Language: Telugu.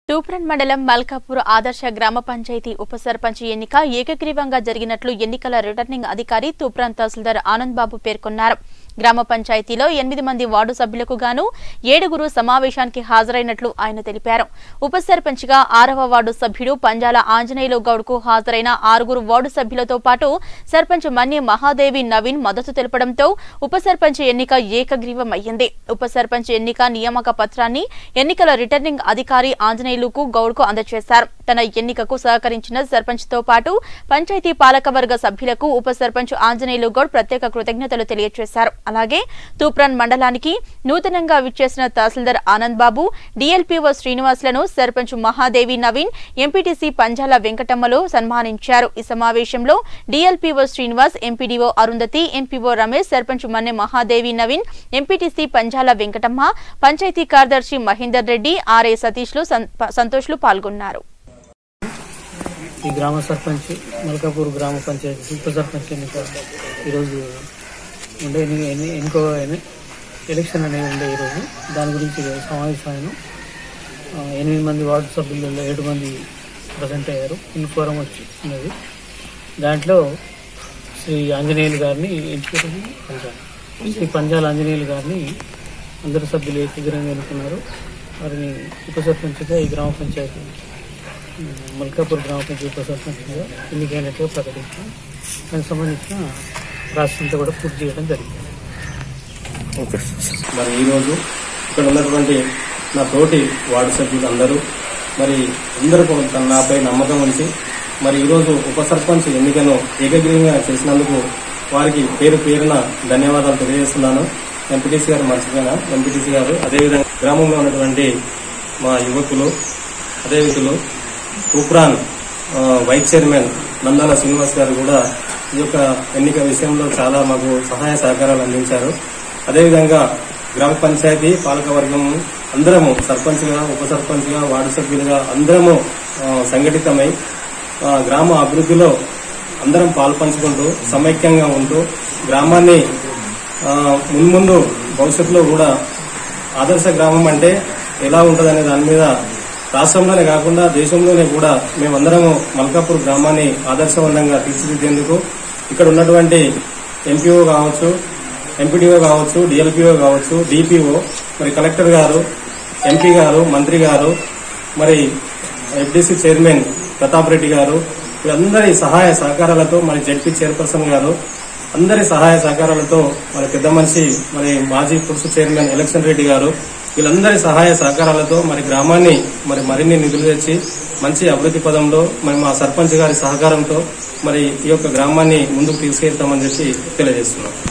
తూప్రన్ మండలం మల్కాపూర్ ఆదర్శ గ్రామ పంచాయతీ ఉప సర్పంచ్ ఎన్నిక ఏకగ్రీవంగా జరిగినట్లు ఎన్నికల రిటర్నింగ్ అధికారి తూప్రాన్ తహసీల్దార్ ఆనంద్ బాబు పేర్కొన్నారు గ్రామ పంచాయతీలో ఎనిమిది మంది వార్డు సభ్యులకు గాను ఏడుగురు సమావేశానికి హాజరైనట్లు ఆయన తెలిపారు ఉప సర్పంచ్ గా ఆరవ వార్డు సభ్యుడు పంజాల ఆంజనేయులు గౌడ్కు హాజరైన ఆరుగురు వార్డు సభ్యులతో పాటు సర్పంచ్ మన్య మహాదేవి నవీన్ మద్దతు తెలపడంతో ఉప సర్పంచ్ ఎన్నిక ఏకగ్రీవమయ్యింది ఉప సర్పంచ్ ఎన్నిక నియామక పత్రాన్ని ఎన్నికల రిటర్నింగ్ అధికారి ఆంజనేయులుకు గౌడ్కు అందజేశారు తన ఎన్నికకు సహకరించిన సర్పంచ్ తో పాటు పంచాయతీ పాలకవర్గ సభ్యులకు ఉప సర్పంచ్ ఆంజనేయులు గౌడ్ ప్రత్యేక కృతజ్ఞతలు తెలియజేశారు అలాగే తూప్రాన్ మండలానికి నూతనంగా విచ్చేసిన తహసీల్దార్ ఆనంద్ బాబు డీఎల్పీఓ శ్రీనివాసులను సర్పంచ్ మహాదేవి నవీన్ ఎంపీటీసీ పంజాల వెంకటమ్మలు సన్మానించారు ఈ సమావేశంలో DLPO Srinivas MPDO Arundhati MPO Ramesh sarpanch Manne Mahadevi Naveen MPTC Panjala Venkatamma panchayat కార్యదర్శి మహేందర్ రెడ్డి ఆర్ఏ సతీష్లు సం- సంతోష్లు పాల్గొన్నారు ఈ గ్రామ సర్పంచ్ మల్కాపూర్ గ్రామ పంచాయతీ ఉప సర్పంచ్ ఎన్నిక ఈరోజు ఉండే ఎన్ని ఎన్ని ఎన్నికో ఎన్ని- ఎలక్షన్ అనేది ఉండే ఈరోజు దాని గురించి ఈరోజు సమావేశమైన ఆ, ఎనిమిది మంది వార్డు సభ్యులలో ఏడు మంది ప్రజెంట్ అయ్యారు ఇన్ ఫోరం వచ్చి ఉన్నది దాంట్లో శ్రీ ఆంజనేయులు గారిని ఎంచుకోవడం శ్రీ పంజాల ఆంజనేయులు గారిని అందరు సభ్యులు ఏకగ్రంగా ఎన్నుకున్నారు వారిని ఉప సర్పంచ్గా ఈ గ్రామ పంచాయతీ మల్కాపూర్ గ్రామ పంచాయతీ ఉప సర్పంచ్గా ఎన్నికైనట్టుగా ప్రకటించాం దానికి సంబంధించిన ప్రాసెస్ అంతా కూడా పూర్తి చేయడం జరిగింది మరి ఈరోజు ఇక్కడ ఉన్నటువంటి నా తోటి వార్డు సభ్యులు అందరూ మరి అందరూ కొంత నాపై నమ్మకం ఉంచి మరి ఈరోజు ఉప సర్పంచ్ ఎన్నికను ఏకగ్రీవంగా చేసినందుకు వారికి పేరు పేరున ధన్యవాదాలు తెలియజేస్తున్నాను ఎంపీటీసీ గారు మర్చిపోయినా ఎంపీటీసీ గారు అదేవిధంగా గ్రామంలో ఉన్నటువంటి మా యువకులు అదే విధులు తూప్రాన్ ఆ, వైస్ చైర్మన్ నందాల శ్రీనివాస్ గారు కూడా ఈ యొక్క ఎన్నిక విషయంలో చాలా మాకు సహాయ సహకారాలు అందించారు అదేవిధంగా గ్రామ పంచాయతీ పాలకవర్గం అందరము సర్పంచ్గా ఉప సర్పంచ్గా వార్డు సభ్యులుగా అందరము ఆ, సంఘటితమై ఆ, గ్రామ అభివృద్ధిలో అందరం పాల్పంచుకుంటూ సమైక్యంగా ఉంటూ గ్రామాన్ని ఆ, మున్ముందు భవిష్యత్తులో కూడా ఆదర్శ గ్రామం అంటే ఎలా ఉంటుందనే దాని మీద రాష్ట్రంలోనే కాకుండా దేశంలోనే కూడా మేమందరము మల్కాపూర్ గ్రామాన్ని ఆదర్శవంతంగా తీర్చిదిద్దేందుకు ఇక్కడ ఉన్నటువంటి ఎంపీఓ కావచ్చు ఎంపీడీఓ కావచ్చు డిఎల్పీఓ కావచ్చు డిపిఓ మరి కలెక్టర్ గారు ఎంపీ గారు మంత్రి గారు మరి ఎఫ్డీసీ చైర్మన్ ప్రతాప్ రెడ్డి గారు వీళ్ళందరి సహాయ సహకారాలతో మరి జడ్పీ చైర్పర్సన్ గారు అందరి సహాయ సహకారాలతో మరి పెద్ద మనిషి మరి మాజీ పురుషు చైర్మన్ ఎలక్షన్ రెడ్డి గారు వీళ్ళందరి సహాయ సహకారాలతో మరి గ్రామాన్ని మరి మరిన్ని నిధులు తెచ్చి మంచి అభివృద్ధి పదంలో మరి మా సర్పంచ్ గారి సహకారంతో మరి ఈ యొక్క గ్రామాన్ని ముందుకు తీసుకెళ్తామని చెప్పి తెలియజేస్తున్నాం